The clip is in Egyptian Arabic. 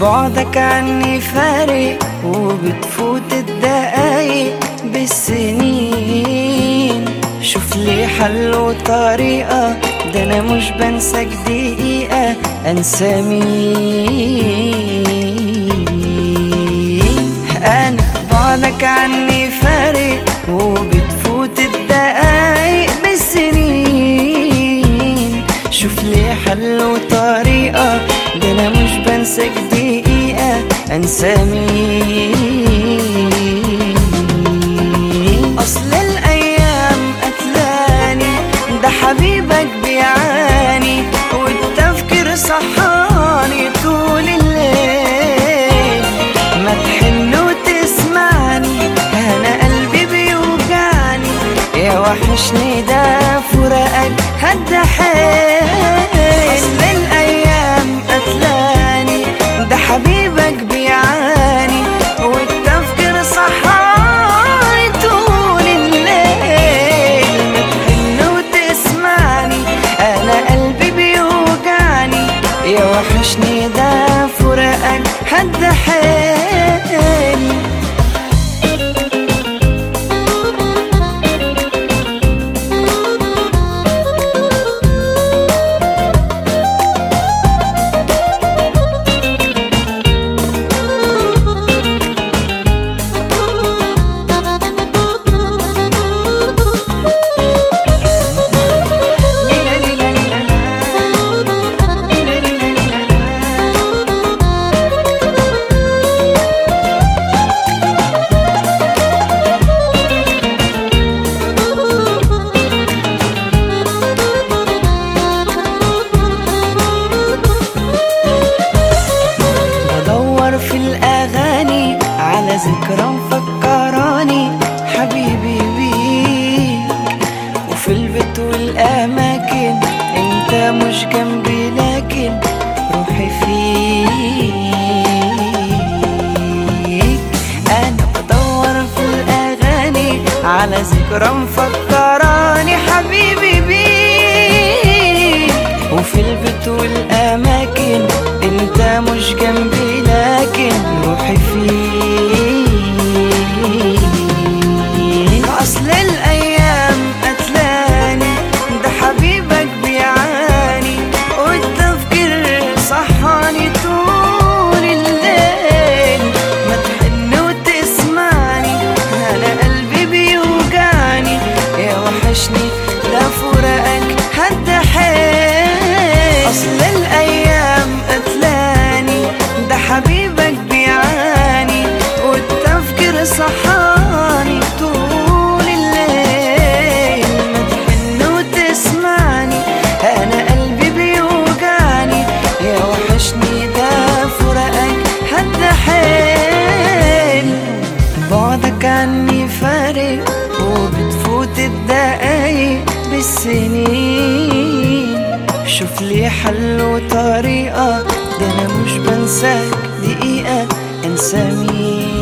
بعدك عني فارق وبتفوت الدقايق بالسنين شوف لي حل وطريقة ده أنا مش بنساك دقيقة أنسى مين أنا بعدك عني فارق وبتفوت الدقايق بالسنين شوف لي حل وطريقة ده أنا مش بنساك دقيقة أنسى مين أصل الأيام قتلاني ده حبيبك بيعاني والتفكير صحاني طول الليل ما تحن وتسمعني أنا قلبي بيوجعني يا وحشني ده فراقك هد حيل أصل الأيام قتلاني ده حبيبك بيعاني والتفكير صحاني طول الليل ما تحن وتسمعني أنا قلبي بيوجعني يا وحشني ده فراقك هد حيل بدور في الأغاني على ذكرى مفكراني حبيبي بيك وفي البيت والأماكن انت مش جنبي لكن روحي فيك أنا بدور في الأغاني على ذكرى مفكراني حبيبي بيك وفي البيت والأماكن انت مش جنبي لكن روحي فيك أصل الأيام قتلاني ده حبيبك بيعاني والتفكير صحاني طول الليل ما تحن وتسمعني أنا قلبي بيوجعني يا وحشني ده فراقك هد حيل أصل الأيام قتلاني ده حبيبك بيعاني والتفكير صحاني طول الليل ما تحن وتسمعني أنا قلبي بيوجعني يا وحشني ده فراقك هد حيل بعدك عني فارق وبتفوت الدقايق بالسنين شوف لي حل وطريقة ده أنا مش بنساك دقيقة أنسى مين